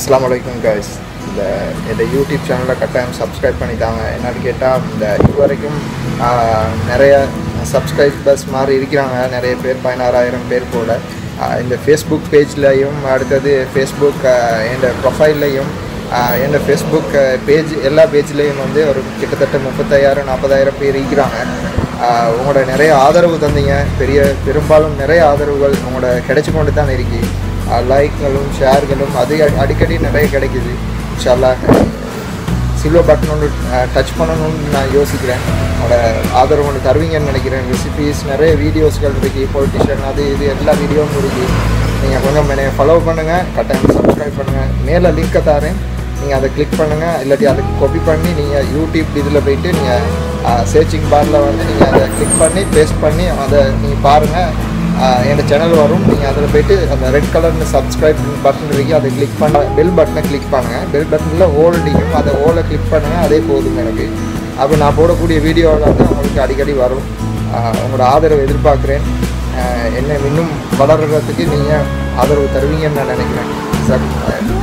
அஸ்ஸலாமு அலைக்கும் guys இந்த இந்த யூடியூப் சேனலை கட்டாயம் சப்ஸ்கிரைப் பண்ணித்தாங்க என்னன்னு கேட்டால் இந்த இது வரைக்கும் ஆஹ், நிறைய சப்ஸ்கிரைபர்ஸ் மாதிரி இருக்கிறாங்க நிறைய பேர் பதினாறாயிரம் பேர் போல ஆஹ், இந்த ஃபேஸ்புக் பேஜ்லையும் அடுத்தது ஃபேஸ்புக் என் ப்ரொஃபைல்லையும் என் ஃபேஸ்புக் பேஜ் எல்லா பேஜ்லேயும் வந்து ஒரு கிட்டத்தட்ட முப்பத்தாயிரம் நாற்பதாயிரம் பேர் இருக்கிறாங்க ஆஹ், உங்களோட நிறைய ஆதரவு தந்தீங்க பெரிய பெரும்பாலும் நிறைய ஆதரவுகள் உங்களோட கிடைச்சு கொண்டு தான் இருக்கு லைக்களும் ஷேர்களும் அது அடி- அடிக்கடி நிறைய கிடைக்குது இன்ஷால்லா சில்வர் பட்டன் ஒன்று டச் பண்ணணும்னு நான் யோசிக்கிறேன் உங்களோட ஆதரவு ஒன்று தருவீங்கன்னு நினைக்கிறேன் ரெசிபீஸ் நிறைய வீடியோஸ்கள் இருக்குது பொலிட்டிஷியன் அது இது எல்லா வீடியோவும் இருக்குது நீங்கள் கொஞ்சம் என்னை ஃபாலோ பண்ணுங்கள் கட்டாயம் சப்ஸ்கிரைப் பண்ணுங்கள் மேலே லிங்க்கை தரேன் நீங்கள் அதை கிளிக் பண்ணுங்கள் இல்லாட்டி அதை காப்பி பண்ணி நீங்கள் யூடியூப் இதில் போயிட்டு நீங்கள் சர்ச்சிங் பாரில் வந்து நீங்கள் அதை கிளிக் பண்ணி பேஸ்ட் பண்ணி அதை நீங்கள் பாருங்கள் என்னோட சேனல் வரும் நீங்கள் அதில் போயிட்டு அந்த ரெட் கலர்னு சப்ஸ்கிரைப் பட்டன் இருக்கு அதை கிளிக் பண்ண பெல் பட்டனை கிளிக் பண்ணுங்கள் பெல் பட்டனில் ஓல் அடிக்கும் அதை ஓலை கிளிக் பண்ணுங்கள் அதே போதும் எனக்கு அப்போ நான் போடக்கூடிய வீடியோவில் வந்து உங்களுக்கு அடிக்கடி வரும் ஆஹ் உங்களோட ஆதரவு எதிர்பார்க்குறேன் ஆஹ் என்னை இன்னும் வளர்கிறதுக்கு நீங்கள் ஆதரவு தருவீங்கன்னு நான் நினைக்கிறேன் சார்